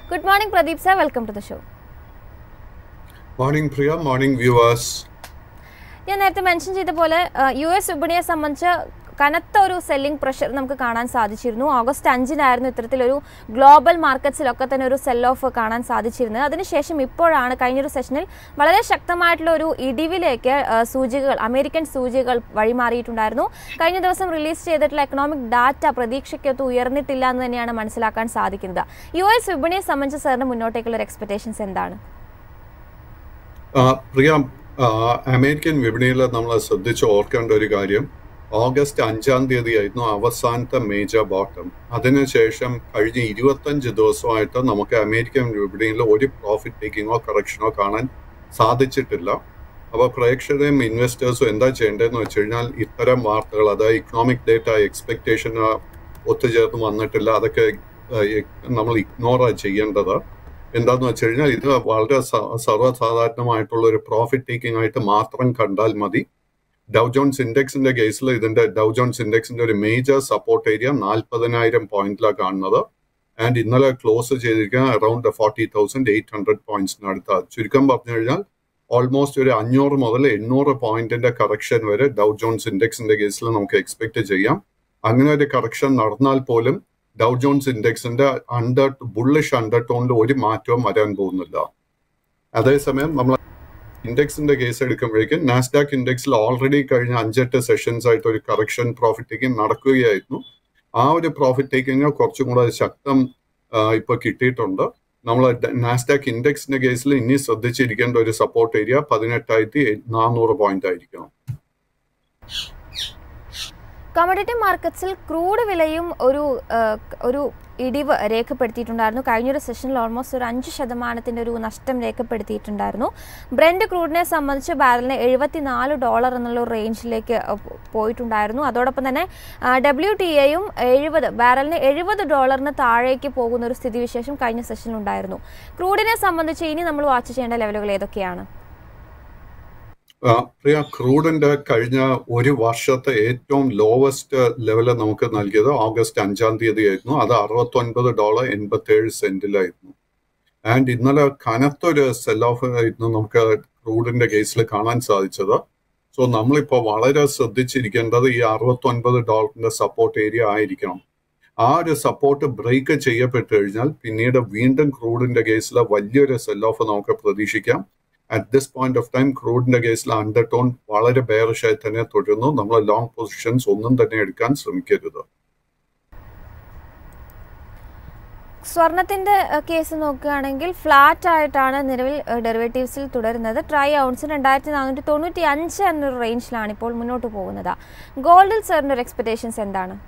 good morning Pradeep sir welcome to the show morning Priya morning viewers ഞാൻ നേരത്തെ mention ചെയ്ത പോലെ യു എസ് വിപണിയെ സംബന്ധിച്ച് കനത്ത ഒരു സെല്ലിംഗ് പ്രഷർ നമുക്ക് കാണാൻ സാധിച്ചിരുന്നു ഓഗസ്റ്റ് അഞ്ചിനായിരുന്നു ഇത്തരത്തിലൊരു ഗ്ലോബൽ മാർക്കറ്റ്സിലൊക്കെ തന്നെ ഒരു സെൽ ഓഫ് കാണാൻ സാധിച്ചിരുന്നത് അതിനുശേഷം ഇപ്പോഴാണ് കഴിഞ്ഞൊരു സെഷനിൽ വളരെ ശക്തമായിട്ടുള്ള ഒരു ഇടിവിലേക്ക് ആ, സൂചികകൾ അമേരിക്കൻ സൂചികകൾ വഴിമാറിയിട്ടുണ്ടായിരുന്നു കഴിഞ്ഞ ദിവസം റിലീസ് ചെയ്തിട്ടുള്ള എക്കണോമിക് ഡാറ്റ പ്രതീക്ഷയ്ക്കൊത്ത് ഉയർന്നിട്ടില്ല എന്ന് തന്നെയാണ് മനസ്സിലാക്കാൻ സാധിക്കുന്നത് യു എസ് വിപണിയെ സംബന്ധിച്ച് സാറിന് മുന്നോട്ടേക്കുള്ള ഒരു എക്സ്പെക്ടേഷൻസ് എന്താണ് പ്രിയ ആ, അമേരിക്കൻ വിപണിയിൽ നമ്മൾ ശ്രദ്ധിച്ച് ഓർക്കേണ്ട ഒരു കാര്യം ഓഗസ്റ്റ് അഞ്ചാം തീയതി ആയിരുന്നു അവസാനത്തെ മേജർ ബോട്ടം അതിനുശേഷം കഴിഞ്ഞ ഇരുപത്തഞ്ച് ദിവസമായിട്ട് നമുക്ക് അമേരിക്കൻ വിപണിയിൽ ഒരു പ്രോഫിറ്റ് ടേക്കിങ്ങോ കറക്ഷനോ കാണാൻ സാധിച്ചിട്ടില്ല അപ്പോൾ പ്രേക്ഷകരെയും ഇൻവെസ്റ്റേഴ്സും എന്താ ചെയ്യേണ്ടതെന്ന് വെച്ച് കഴിഞ്ഞാൽ ഇത്തരം വാർത്തകൾ അതായത് ഇക്കണോമിക് ഡേറ്റ എക്സ്പെക്ടേഷൻ ഒത്തുചേർന്ന് വന്നിട്ടില്ല അതൊക്കെ ആ, നമ്മൾ ഇഗ്നോർ ചെയ്യേണ്ടത് എന്താന്ന് വെച്ച് കഴിഞ്ഞാൽ ഇത് വളരെ സ- സർവ്വസാധാരണമായിട്ടുള്ള ഒരു പ്രോഫിറ്റ് ടേക്കിംഗ് ആയിട്ട് മാത്രം കണ്ടാൽ മതി ഡൗ ജോൺസ് ഇൻഡെക്സിന്റെ കേസിൽ ഇതിന്റെ ഡൗ ജോൺസ് ഇൻഡെക്സിന്റെ ഒരു മേജർ സപ്പോർട്ട് ഏരിയ നാൽപ്പതിനായിരം പോയിന്റിലാണ് കാണുന്നത് ആൻഡ് ഇന്നലെ ക്ലോസ് ചെയ്തിരിക്കുന്ന around forty thousand eight hundred പോയിന്റ്സിനടുത്ത് ചുരുക്കം പറഞ്ഞു കഴിഞ്ഞാൽ ഓൾമോസ്റ്റ് ഒരു അഞ്ഞൂറ് മുതൽ എണ്ണൂറ് പോയിന്റിന്റെ കറക്ഷൻ വരെ ഡൗ ജോൺസ് ഇൻഡെക്സിന്റെ കേസിൽ നമുക്ക് എക്സ്പെക്ട് ചെയ്യാം അങ്ങനെ ഒരു കറക്ഷൻ നടന്നാൽ പോലും ഡൗ ജോൺസ് ഇൻഡെക്സിന്റെ അണ്ടർ ബുള്ളിഷ് അണ്ടർ ടോണിൽ ഒരു മാറ്റവും വരാൻ പോകുന്നില്ല അതേസമയം നമ്മൾ ഇൻഡെക്സിന്റെ കേസ് എടുക്കുമ്പോഴേക്കും നാസ്ഡാക്ക് ഇൻഡെക്സിൽ ഓൾറെഡി കഴിഞ്ഞ അഞ്ചെട്ട് സെഷൻസ് ആയിട്ട് ഒരു കറക്ഷൻ പ്രോഫിറ്റ് ടേക്കിംഗ് നടക്കുകയായിരുന്നു ആ ഒരു പ്രോഫിറ്റ് ടേക്കിംഗ് കുറച്ചും കൂടെ ശക്തം ആ, ഇപ്പൊ കിട്ടിയിട്ടുണ്ട് നമ്മൾ നാസ്ഡാക്ക് ഇൻഡെക്സിന്റെ കേസിൽ ഇനി ശ്രദ്ധിച്ചിരിക്കേണ്ട ഒരു സപ്പോർട്ട് ഏരിയ പതിനെട്ടായിരത്തി നാനൂറ് പോയിന്റ് ആയിരിക്കണം കമോഡിറ്റി മാർക്കറ്റ്സിൽ ക്രൂഡ് വിലയും ഒരു ആ, ഒരു ഇടിവ് രേഖപ്പെടുത്തിയിട്ടുണ്ടായിരുന്നു കഴിഞ്ഞൊരു സെഷനിൽ ഓൾമോസ്റ്റ് ഒരു അഞ്ച് ശതമാനത്തിൻ്റെ ഒരു നഷ്ടം രേഖപ്പെടുത്തിയിട്ടുണ്ടായിരുന്നു ബ്രെൻഡ് ക്രൂഡിനെ സംബന്ധിച്ച് ബാരലിന് എഴുപത്തിനാല് ഡോളർ എന്നുള്ള ഒരു റേഞ്ചിലേക്ക് ആ, പോ- പോയിട്ടുണ്ടായിരുന്നു അതോടൊപ്പം തന്നെ ഡബ്ല്യു ടി എയും എഴുപത് ബാരലിന് എഴുപത് ഡോളറിന് താഴേക്ക് പോകുന്ന ഒരു സ്ഥിതിവിശേഷം കഴിഞ്ഞ സെഷനിൽ ഉണ്ടായിരുന്നു ക്രൂഡിനെ സംബന്ധിച്ച് ഇനി നമ്മൾ വാച്ച് ചെയ്യേണ്ട ലെവലുകൾ ഏതൊക്കെയാണ് ആ, പ്രിയ ക്രൂഡിന്റെ കഴിഞ്ഞ ഒരു വർഷത്തെ ഏറ്റവും ലോവസ്റ്റ് ലെവല് നമുക്ക് നൽകിയത് ഓഗസ്റ്റ് അഞ്ചാം തീയതി ആയിരുന്നു അത് അറുപത്തൊൻപത് ഡോളർ എൺപത്തി ഏഴ് സെന്റിലായിരുന്നു ആൻഡ് ഇന്നലെ കനത്തൊരു സെൽ ഓഫ് ആയിരുന്നു നമുക്ക് ക്രൂഡിന്റെ കേസിൽ കാണാൻ സാധിച്ചത് സോ നമ്മളിപ്പോൾ വളരെ ശ്രദ്ധിച്ചിരിക്കേണ്ടത് ഈ അറുപത്തൊൻപത് ഡോളറിന്റെ സപ്പോർട്ട് ഏരിയ ആയിരിക്കണം ആ ഒരു സപ്പോർട്ട് ബ്രേക്ക് ചെയ്യപ്പെട്ട് കഴിഞ്ഞാൽ പിന്നീട് വീണ്ടും ക്രൂഡിന്റെ കേസിൽ വലിയൊരു സെൽ ഓഫ് നമുക്ക് പ്രതീക്ഷിക്കാം at this point of time ക്രൂഡിന്റെ കേസിൽ അണ്ടർ ടോൺ വളരെ ബെയറിഷായി തന്നെ തുടരുന്നു നമ്മൾ ലോങ് പൊസിഷൻസ് ഒന്നും തന്നെ എടുക്കാൻ ശ്രമിക്കരുത് സ്വർണത്തിന്റെ അഹ്, കേസ് നോക്കുകയാണെങ്കിൽ ഫ്ലാറ്റ് ആയിട്ടാണ് നിലവിൽ അഹ്, ഡെറിവേറ്റീവ്സിൽ തുടരുന്നത് ട്രൈ ഔൺസിന് രണ്ടായിരത്തി നാനൂറ്റി തൊണ്ണൂറ്റി അഞ്ച് എന്നൊരു റേഞ്ചിലാണ് ഇപ്പോൾ മുന്നോട്ട് പോകുന്നത് ഗോൾഡിൽ സാറിന്റെ ഒരു എക്സ്പെക്ടേഷൻസ് എന്താണ്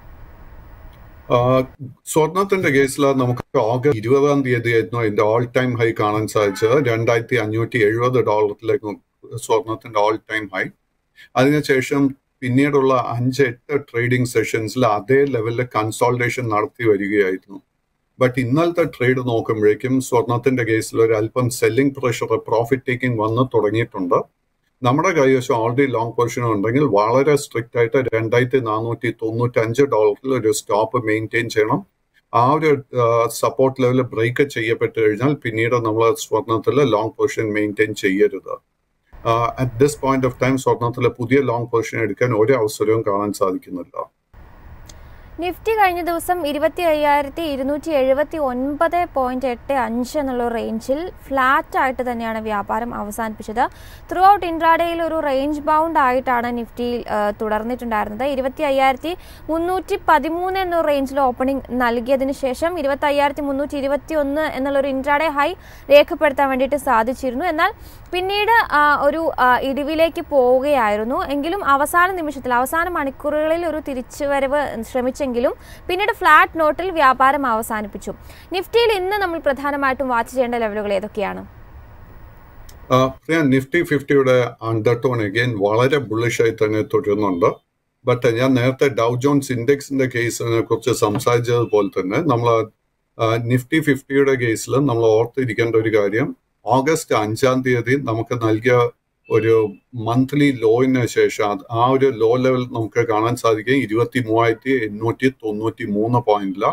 ആഹ് സ്വർണത്തിന്റെ കേസിൽ നമുക്ക് ഓഗസ്റ്റ് ഇരുപതാം തീയതി ആയിരുന്നു അതിന്റെ ഓൾ ടൈം ഹൈ കാണാൻ സാധിച്ചത് രണ്ടായിരത്തി അഞ്ഞൂറ്റി എഴുപത് ഡോളറിലേക്ക് സ്വർണത്തിന്റെ ഓൾ ടൈം ഹൈ അതിനുശേഷം പിന്നീടുള്ള അഞ്ച് എട്ട് ട്രേഡിംഗ് സെഷൻസിൽ അതേ ലെവലിൽ കൺസോൾട്ടേഷൻ നടത്തി വരികയായിരുന്നു ബട്ട് ഇന്നലത്തെ ട്രേഡ് നോക്കുമ്പോഴേക്കും സ്വർണത്തിന്റെ കേസിൽ ഒരു അല്പം സെല്ലിംഗ് പ്രഷർ പ്രോഫിറ്റ് ടേക്കിംഗ് വന്ന് തുടങ്ങിയിട്ടുണ്ട് നമ്മുടെ കൈവശം ഓൾറെഡി ലോങ് പൊസിഷൻ ഉണ്ടെങ്കിൽ വളരെ സ്ട്രിക്റ്റ് ആയിട്ട് രണ്ടായിരത്തി നാനൂറ്റി തൊണ്ണൂറ്റി അഞ്ച് ഡോളറിൽ ഒരു സ്റ്റോപ്പ് മെയിൻറ്റെയിൻ ചെയ്യണം ആ ഒരു സപ്പോർട്ട് ലെവൽ ബ്രേക്ക് ചെയ്യപ്പെട്ട് കഴിഞ്ഞാൽ പിന്നീട് നമ്മൾ സ്വർണത്തിൽ ലോങ് പൊസിഷൻ മെയിൻറ്റെയിൻ ചെയ്യരുത് at this point of time സ്വർണത്തിൽ പുതിയ ലോങ് പൊസിഷൻ എടുക്കാൻ ഒരു അവസരവും കാണാൻ സാധിക്കുന്നില്ല നിഫ്റ്റി കഴിഞ്ഞ ദിവസം ഇരുപത്തി അയ്യായിരത്തി ഇരുന്നൂറ്റി എഴുപത്തി ഒൻപത് പോയിന്റ് എട്ട് അഞ്ച് എന്നുള്ള റേഞ്ചിൽ ഫ്ലാറ്റ് ആയിട്ട് തന്നെയാണ് വ്യാപാരം അവസാനിപ്പിച്ചത് ത്രൂ ഔട്ട് ഇൻട്രാഡേയിൽ ഒരു റേഞ്ച് ബൗണ്ട് ആയിട്ടാണ് നിഫ്റ്റി ആ, തുടർന്നിട്ടുണ്ടായിരുന്നത് ഇരുപത്തി അയ്യായിരത്തി മുന്നൂറ്റി പതിമൂന്ന് എന്ന റേഞ്ചിൽ ഓപ്പണിംഗ് നൽകിയതിന് ശേഷം ഇരുപത്തി അയ്യായിരത്തി മുന്നൂറ്റി ഇരുപത്തി ഒന്ന് എന്നുള്ളൊരു ഇൻട്രാഡേ ഹൈ രേഖപ്പെടുത്താൻ വേണ്ടിയിട്ട് സാധിച്ചിരുന്നു എന്നാൽ പിന്നീട് ആ, ഒരു ആ, ഇടിവിലേക്ക് പോവുകയായിരുന്നു എങ്കിലും അവസാന നിമിഷത്തിൽ അവസാന മണിക്കൂറുകളിൽ ഒരു തിരിച്ചുവരവ് ശ്രമിച്ചെങ്കിലും പിന്നീട് ഫ്ലാറ്റ് നോട്ടിൽ വ്യാപാരം അവസാനിപ്പിച്ചു നിഫ്റ്റിയിൽ ഇന്ന് നമ്മൾ പ്രധാനമായിട്ടും വാച്ച് ചെയ്യേണ്ട ലെവലുകൾ ഏതൊക്കെയാണ് പ്രിയ നിഫ്റ്റി ഫിഫ്റ്റിയുടെ അണ്ടർടോൺ അഗെയിൻ വളരെ ബുള്ളിഷായി തന്നെ തുടരുന്നുണ്ട് ബട്ട് ഞാൻ നേരത്തെ ഡൗ ജോൺസ് ഇൻഡെക്സിന്റെ കേസിനെ കുറിച്ച് സംസാരിച്ചതുപോലെ തന്നെ നമ്മൾ നിഫ്റ്റി ഫിഫ്റ്റിയുടെ കേസിൽ നമ്മൾ ഓർത്തിരിക്കേണ്ട ഒരു കാര്യം ഓഗസ്റ്റ് അഞ്ചാം തീയതി നമുക്ക് നൽകിയ ഒരു മന്ത്ലി ലോയിന് ശേഷം അത് ആ ഒരു ലോ ലെവൽ നമുക്ക് കാണാൻ സാധിക്കും ഇരുപത്തി മൂവായിരത്തി എണ്ണൂറ്റി തൊണ്ണൂറ്റി മൂന്ന് പോയിന്റിലാണ്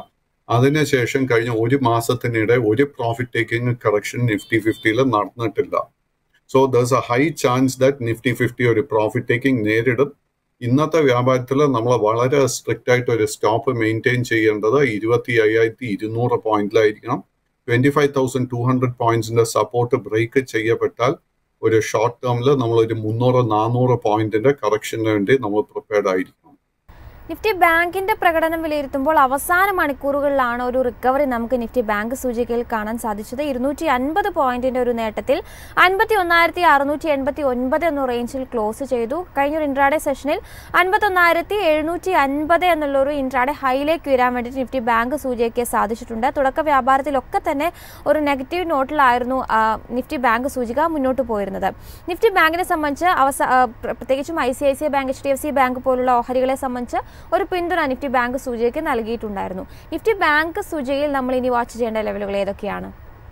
അതിനുശേഷം കഴിഞ്ഞ ഒരു മാസത്തിനിടെ ഒരു പ്രോഫിറ്റ് ടേക്കിംഗ് കറക്ഷൻ നിഫ്റ്റി ഫിഫ്റ്റിയിൽ നടന്നിട്ടില്ല so there's a high chance that Nifty fifty ഒരു പ്രോഫിറ്റ് ടേക്കിംഗ് നേരിടും ഇന്നത്തെ വ്യാപാരത്തിൽ നമ്മൾ വളരെ സ്ട്രിക്റ്റ് ആയിട്ട് ഒരു സ്റ്റോപ്പ് മെയിൻറ്റെയിൻ ചെയ്യേണ്ടത് ഇരുപത്തി അയ്യായിരത്തി ഇരുന്നൂറ് പോയിന്റിലായിരിക്കണം twenty five thousand two hundred പോയിന്റ്സിന്റെ സപ്പോർട്ട് ബ്രേക്ക് ചെയ്യപ്പെട്ടാൽ ഒരു ഷോർട്ട് ടേമിൽ നമ്മൾ ഒരു മുന്നൂറ് നാനൂറ് പോയിന്റിന്റെ കറക്ഷന് വേണ്ടി നമ്മൾ പ്രിപ്പയർഡ് ആയിരിക്കണം നിഫ്റ്റി ബാങ്കിന്റെ പ്രകടനം വിലയിരുത്തുമ്പോൾ അവസാന മണിക്കൂറുകളിലാണ് ഒരു റിക്കവറി നമുക്ക് നിഫ്റ്റി ബാങ്ക് സൂചികയിൽ കാണാൻ സാധിച്ചത് ഇരുന്നൂറ്റി അൻപത് പോയിന്റിന്റെ ഒരു നേട്ടത്തിൽ അൻപത്തി ഒന്നായിരത്തി അറുന്നൂറ്റി എൺപത്തി ഒൻപത് എന്ന റേഞ്ചിൽ ക്ലോസ് ചെയ്തു കഴിഞ്ഞ ഒരു ഇൻട്രാഡേ സെഷനിൽ അൻപത്തി ഒന്നായിരത്തി എഴുന്നൂറ്റി അൻപത് എന്നുള്ള ഒരു ഇൻട്രാഡേ ഹൈയിലേക്ക് ഉയരാൻ വേണ്ടിയിട്ട് നിഫ്റ്റി ബാങ്ക് സൂചികയ്ക്ക് സാധിച്ചിട്ടുണ്ട് തുടക്ക വ്യാപാരത്തിലൊക്കെ തന്നെ ഒരു നെഗറ്റീവ് നോട്ടിലായിരുന്നു ആ, നിഫ്റ്റി ബാങ്ക് സൂചിക മുന്നോട്ട് പോയിരുന്നത് നിഫ്റ്റി ബാങ്കിനെ സംബന്ധിച്ച് അവസ ആ, പ്ര- പ്രത്യേകിച്ചും I C I C bank H D F C bank പോലുള്ള ഓഹരികളെ സംബന്ധിച്ച് ഒരു പിന്തുണ നിഫ്റ്റി ബാങ്ക് സൂചികയ്ക്ക് നൽകിയിട്ടുണ്ടായിരുന്നു നിഫ്റ്റി ബാങ്ക് സൂചികയിൽ നമ്മൾ ഇനി വാച്ച് ചെയ്യേണ്ട ലെവലുകൾ ഏതൊക്കെയാണ്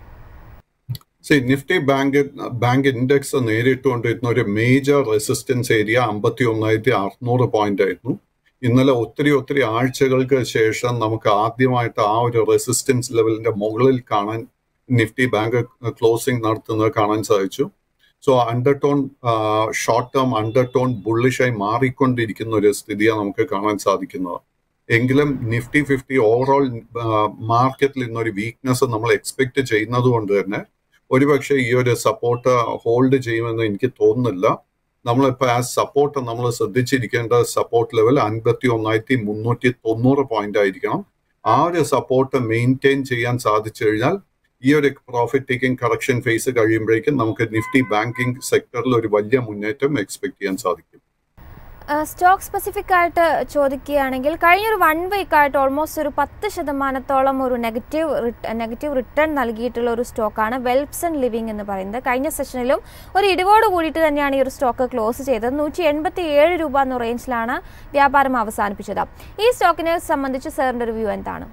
C Nifty bank bank index നേരിട്ടുകൊണ്ടിരുന്ന ഒരു മേജർ റെസിസ്റ്റൻസ് ഏരിയ അമ്പത്തി ഒന്നായിരത്തി അറുന്നൂറ് പോയിന്റ് ആയിരുന്നു ഇന്നലെ ഒത്തിരി ഒത്തിരി ആഴ്ചകൾക്ക് ശേഷം നമുക്ക് ആദ്യമായിട്ട് ആ ഒരു റെസിസ്റ്റൻസ് ലെവലിന്റെ മുകളിൽ കാണാൻ നിഫ്റ്റി ബാങ്ക് ക്ലോസിംഗ് നടത്തുന്നത് കാണാൻ സാധിച്ചു so undertone short term undertone ബുള്ളിഷായി മാറിക്കൊണ്ടിരിക്കുന്ന ഒരു സ്ഥിതിയാണ് നമുക്ക് കാണാൻ സാധിക്കുന്നത് എങ്കിലും നിഫ്റ്റി ഫിഫ്റ്റി ഓവറോൾ മാർക്കറ്റിൽ ഇന്നൊരു വീക്ക്നെസ് നമ്മൾ എക്സ്പെക്ട് ചെയ്യുന്നത് കൊണ്ട് തന്നെ ഒരുപക്ഷെ ഈ ഒരു സപ്പോർട്ട് ഹോൾഡ് ചെയ്യുമെന്ന് എനിക്ക് തോന്നുന്നില്ല നമ്മളിപ്പോൾ ആ സപ്പോർട്ട് നമ്മൾ ശ്രദ്ധിച്ചിരിക്കേണ്ട സപ്പോർട്ട് ലെവൽ അൻപത്തി ഒന്നായിരത്തി മുന്നൂറ്റി തൊണ്ണൂറ് പോയിന്റ് ആയിരിക്കണം ആ ഒരു സപ്പോർട്ട് മെയിൻറ്റെയിൻ ചെയ്യാൻ സാധിച്ചു കഴിഞ്ഞാൽ ഈ ഒരു പ്രോഫിറ്റ് ടേക്കിംഗ് കറക്ഷൻ ഫേസ് കഴിയുമ്പോഴേക്കും നമുക്ക് നിഫ്റ്റി ബാങ്കിങ് സെക്ടറിൽ ഒരു വലിയ മുന്നേറ്റം എക്സ്പെക്ട് ചെയ്യാൻ സാധിക്കും സ്റ്റോക്ക് സ്പെസിഫിക് ആയിട്ട് ചോദിക്കുകയാണെങ്കിൽ കഴിഞ്ഞൊരു വൺ വീക്ക് ആയിട്ട് ഓൾമോസ്റ്റ് ഒരു പത്ത് ശതമാനത്തോളം ഒരു നെഗറ്റീവ് നെഗറ്റീവ് റിട്ടേൺ നൽകിയിട്ടുള്ള ഒരു സ്റ്റോക്കാണ് വെൽപ്സൺ ലിവിംഗ് എന്ന് പറയുന്നത് കഴിഞ്ഞ സെഷനിലും ഒരു ഇടിവോട് കൂടിയിട്ട് തന്നെയാണ് ഈ ഒരു സ്റ്റോക്ക് ക്ലോസ് ചെയ്തത് നൂറ്റി എൺപത്തി ഏഴ് രൂപ എന്ന റേഞ്ചിലാണ് വ്യാപാരം അവസാനിപ്പിച്ചത് ഈ സ്റ്റോക്കിനെ സംബന്ധിച്ച് സാറിൻ്റെ ഒരു വ്യൂ എന്താണ്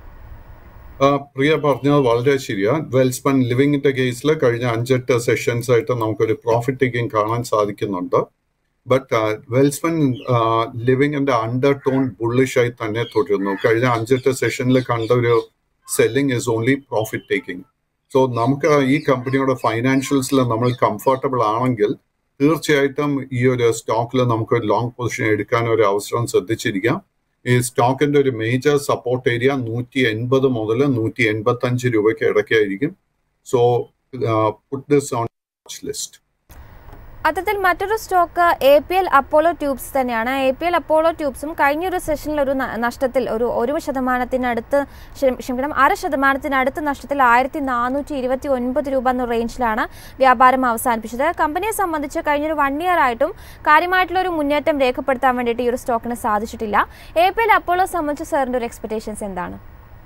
ആ, പ്രിയ പറഞ്ഞത് വളരെ ശരിയാ വെൽസ്പൺ ലിവിങ്ങിന്റെ കേസിൽ കഴിഞ്ഞ അഞ്ചെട്ട് സെഷൻസ് ആയിട്ട് നമുക്കൊരു പ്രോഫിറ്റ് ടേക്കിംഗ് കാണാൻ സാധിക്കുന്നുണ്ട് ബട്ട് വെൽസ്പൺ ലിവിങ്ങിന്റെ അണ്ടർ ടോൺ ബുള്ളിഷായി തന്നെ തുടരുന്നു കഴിഞ്ഞ അഞ്ചെട്ട് സെഷനിൽ കണ്ട ഒരു selling is only profit taking so നമുക്ക് ഈ കമ്പനിയുടെ ഫൈനാൻഷ്യൽസിൽ നമ്മൾ കംഫർട്ടബിൾ ആണെങ്കിൽ തീർച്ചയായിട്ടും ഈ ഒരു സ്റ്റോക്കിൽ നമുക്ക് ഒരു ലോങ് പൊസിഷൻ എടുക്കാൻ ഒരു അവസരം ശ്രദ്ധിച്ചിരിക്കാം ഈ സ്റ്റോക്കിന്റെ ഒരു മേജർ സപ്പോർട്ട് ഏരിയ നൂറ്റി എൺപത് മുതൽ നൂറ്റി എൺപത്തി അഞ്ച് രൂപയ്ക്ക് ഇടയ്ക്കായിരിക്കും so put this on list അത്തരത്തിൽ മറ്റൊരു stock A P L Apollo tubes തന്നെയാണ് എ പി എൽ അപ്പോളോ ട്യൂബ്സും കഴിഞ്ഞൊരു സെഷനിൽ ഒരു ന- നഷ്ടത്തിൽ ഒരു ഒരു ശതമാനത്തിനടുത്ത് ക്ഷമ- ക്ഷമിക്കണം അര ശതമാനത്തിനടുത്ത് നഷ്ടത്തിൽ ആയിരത്തി നാനൂറ്റി ഇരുപത്തി ഒൻപത് രൂപ എന്ന റേഞ്ചിലാണ് വ്യാപാരം അവസാനിപ്പിച്ചത് കമ്പനിയെ സംബന്ധിച്ച് കഴിഞ്ഞൊരു വൺ ഇയർ ആയിട്ടും കാര്യമായിട്ടുള്ള ഒരു മുന്നേറ്റം രേഖപ്പെടുത്താൻ വേണ്ടിയിട്ട് ഈ ഒരു സ്റ്റോക്കിന് സാധിച്ചിട്ടില്ല എ പി എൽ അപ്പോളോ സംബന്ധിച്ച് സാറിൻ്റെ ഒരു എക്സ്പെക്ടേഷൻസ് എന്താണ്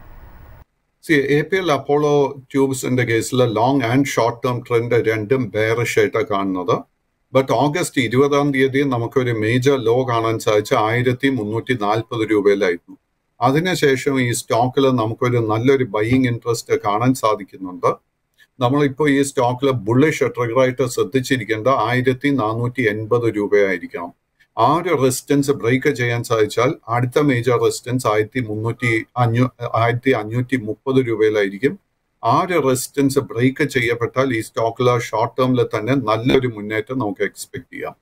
C A P L Apollo ട്യൂബ്സിന്റെ കേസിൽ long and short term trend രണ്ടും ബെയറിഷ് ആയിട്ടാണ് കാണുന്നത് ബട്ട് ഓഗസ്റ്റ് ഇരുപതാം തീയതി നമുക്കൊരു മേജർ ലോ കാണാൻ സാധിച്ച ആയിരത്തി മുന്നൂറ്റി നാൽപ്പത് രൂപയിലായിരുന്നു അതിനുശേഷം ഈ സ്റ്റോക്കിൽ നമുക്കൊരു നല്ലൊരു ബൈയിങ് ഇൻട്രസ്റ്റ് കാണാൻ സാധിക്കുന്നുണ്ട് നമ്മളിപ്പോൾ ഈ സ്റ്റോക്കിൽ ബുള്ളിഷ് ട്രിഗറായിട്ട് ശ്രദ്ധിച്ചിരിക്കേണ്ട ആയിരത്തി നാനൂറ്റി എൺപത് രൂപയായിരിക്കണം ആ ഒരു റെസിസ്റ്റൻസ് ബ്രേക്ക് ചെയ്യാൻ സാധിച്ചാൽ അടുത്ത മേജർ റെസിസ്റ്റൻസ് ആയിരത്തി മുന്നൂറ്റി അഞ്ഞൂ ആയിരത്തി അഞ്ഞൂറ്റി മുപ്പത് രൂപയിലായിരിക്കും ആ ഒരു റെസിസ്റ്റൻസ് ബ്രേക്ക് ചെയ്യപ്പെട്ടാൽ ഈ സ്റ്റോക്കിൽ ഷോർട്ട് ടേമിൽ തന്നെ നല്ലൊരു മുന്നേറ്റം നമുക്ക് എക്സ്പെക്ട് ചെയ്യാം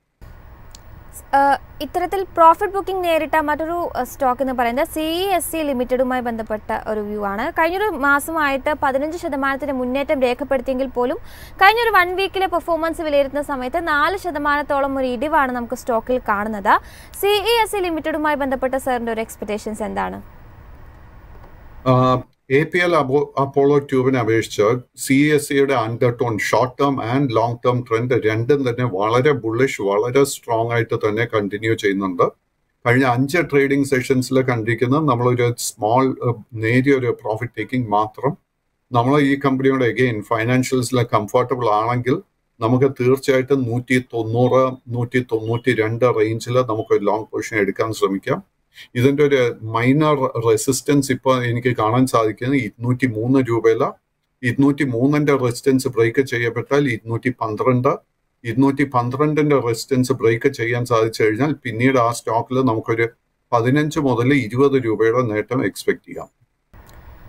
ഏഹ് ഇത്തരത്തിൽ പ്രോഫിറ്റ് ബുക്കിംഗ് നേരിട്ട മറ്റൊരു സ്റ്റോക്ക് എന്ന് പറയുന്നത് സി ഇ എസ് സി ലിമിറ്റഡുമായി ബന്ധപ്പെട്ട ഒരു വ്യൂ ആണ് കഴിഞ്ഞൊരു മാസമായിട്ട് പതിനഞ്ച് ശതമാനത്തിന്റെ മുന്നേറ്റം രേഖപ്പെടുത്തിയെങ്കിൽ പോലും കഴിഞ്ഞൊരു വൺ വീക്കിലെ പെർഫോമൻസ് വിലയിരുത്തുന്ന സമയത്ത് നാല് ശതമാനത്തോളം ഒരു ഇടിവാണ് നമുക്ക് സ്റ്റോക്കിൽ കാണുന്നത് സി ഇ എസ് സി ലിമിറ്റഡുമായി ബന്ധപ്പെട്ട സാറിന്റെ ഒരു എക്സ്പെക്ടേഷൻസ് എന്താണ് എ പി എൽ അപ്പോളോ ട്യൂബിനെ അപേക്ഷിച്ച് സി എസ് സിയുടെ under tone short term and long term trend രണ്ടും തന്നെ വളരെ ബുള്ളിഷ് വളരെ സ്ട്രോങ് ആയിട്ട് തന്നെ കണ്ടിന്യൂ ചെയ്യുന്നുണ്ട് കഴിഞ്ഞ അഞ്ച് ട്രേഡിംഗ് സെഷൻസിൽ കണ്ടിരിക്കുന്നത് നമ്മളൊരു സ്മോൾ നേരിയ ഒരു പ്രോഫിറ്റ് ടേക്കിംഗ് മാത്രം നമ്മൾ ഈ കമ്പനിയുടെ അഗെയിൻ ഫൈനാൻഷ്യൽസിൽ കംഫർട്ടബിൾ ആണെങ്കിൽ നമുക്ക് തീർച്ചയായിട്ടും നൂറ്റി തൊണ്ണൂറ് നൂറ്റി തൊണ്ണൂറ്റി രണ്ട് റേഞ്ചിൽ നമുക്ക് ലോങ് പൊസിഷൻ എടുക്കാൻ ശ്രമിക്കാം ഇതിന്റെ ഒരു മൈനർ റെസിസ്റ്റൻസ് ഇപ്പോൾ എനിക്ക് കാണാൻ സാധിക്കുന്നത് ഇരുന്നൂറ്റി മൂന്ന് രൂപയില ഇരുന്നൂറ്റി മൂന്നിന്റെ റെസിസ്റ്റൻസ് ബ്രേക്ക് ചെയ്യപ്പെട്ടാൽ ഇരുന്നൂറ്റി പന്ത്രണ്ട് ഇരുന്നൂറ്റി പന്ത്രണ്ടിന്റെ റെസിസ്റ്റൻസ് ബ്രേക്ക് ചെയ്യാൻ സാധിച്ചു കഴിഞ്ഞാൽ പിന്നീട് ആ സ്റ്റോക്കിൽ നമുക്കൊരു പതിനഞ്ച് മുതൽ ഇരുപത് രൂപയുടെ നേട്ടം എക്സ്പെക്ട് ചെയ്യാം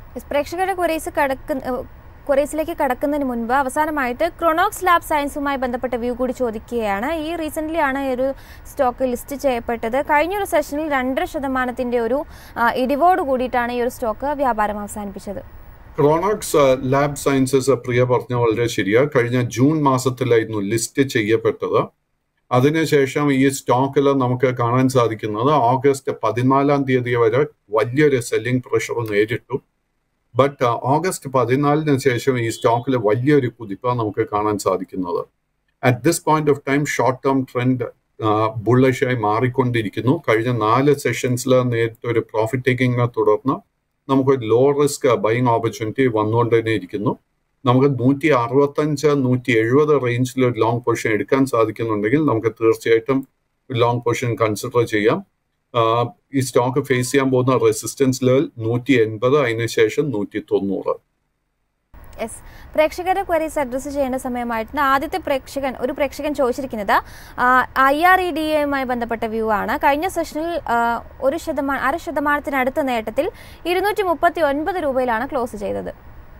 Yes, പ്രേക്ഷകരുടെ ക്വറീസ് കടക്കുന്ന ക്വറീസിലേക്ക് കടക്കുന്നതിന് മുൻപ് അവസാനമായിട്ട് ക്രോണോക്സ് ലാബ് സയൻസുമായി ബന്ധപ്പെട്ട വ്യൂ കൂടി ചോദിക്കുകയാണ് ഈ റീസെൻ്റ്ലി ആണ് ഈ ഒരു സ്റ്റോക്ക് ലിസ്റ്റ് ചെയ്യപ്പെട്ടത് കഴിഞ്ഞൊരു സെഷനിൽ രണ്ടര ശതമാനത്തിൻ്റെ ഒരു ആ, ഇടിവോട് കൂടിയിട്ടാണ് ഈ ഒരു സ്റ്റോക്ക് വ്യാപാരം അവസാനിപ്പിച്ചത് ക്രോണോക്സ് ലാബ് സയൻസസ് പ്രിയ പറഞ്ഞ വളരെ ശരിയാ കഴിഞ്ഞ ജൂൺ മാസത്തിലായിരുന്നു ലിസ്റ്റ് ചെയ്യപ്പെട്ടത് അതിനുശേഷം ഈ സ്റ്റോക്കിൽ നമുക്ക് കാണാൻ സാധിക്കുന്നത് ഓഗസ്റ്റ് പതിനാലാം തീയതി വരെ വലിയൊരു സെല്ലിംഗ് പ്രഷർ നേരിട്ടു ബട്ട് ഓഗസ്റ്റ് പതിനാലിന് ശേഷം ഈ സ്റ്റോക്കിൽ വലിയൊരു കുതിപ്പ് നമുക്ക് കാണാൻ സാധിക്കുന്നത് at this point of time short term trend ബുള്ളിഷായി മാറിക്കൊണ്ടിരിക്കുന്നു കഴിഞ്ഞ നാല് സെഷൻസിൽ നേരിട്ട് ഒരു പ്രോഫിറ്റ് ടേക്കിങ്ങിനെ തുടർന്ന് നമുക്കൊരു ലോ റിസ്ക് ബൈങ് ഓപ്പർച്യൂണിറ്റി വന്നുകൊണ്ട് തന്നെ ഇരിക്കുന്നു നമുക്ക് നൂറ്റി അറുപത്തഞ്ച് നൂറ്റി എഴുപത് റേഞ്ചിൽ ഒരു ലോങ് പൊസിഷൻ എടുക്കാൻ സാധിക്കുന്നുണ്ടെങ്കിൽ നമുക്ക് തീർച്ചയായിട്ടും ലോങ് പൊസിഷൻ കൺസിഡർ ചെയ്യാം ആഹ് ഈ സ്റ്റോക്ക് ഫേസ് ചെയ്യാൻ പോകുന്ന റെസിസ്റ്റൻസ് ലെവൽ നൂറ്റി എൺപത് അതിനുശേഷം നൂറ്റി തൊണ്ണൂറ് യെസ് പ്രേക്ഷകരെ ക്വരീസ് അഡ്രസ്സ് ചെയ്യേണ്ട സമയമായിട്ടുണ്ട് ആദ്യത്തെ പ്രേക്ഷകൻ ഒരു പ്രേക്ഷകൻ ചോദിച്ചിരിക്കുന്നത് ഐ ആർ ഇ ഡി എയുമായി ബന്ധപ്പെട്ട വ്യൂ ആണ് കഴിഞ്ഞ സെഷനിൽ ആ, ഒരു ശതമാനം അര ശതമാനത്തിനടുത്ത നേട്ടത്തിൽ ഇരുന്നൂറ്റി മുപ്പത്തി ഒൻപത് രൂപയിലാണ് ക്ലോസ് ചെയ്തത്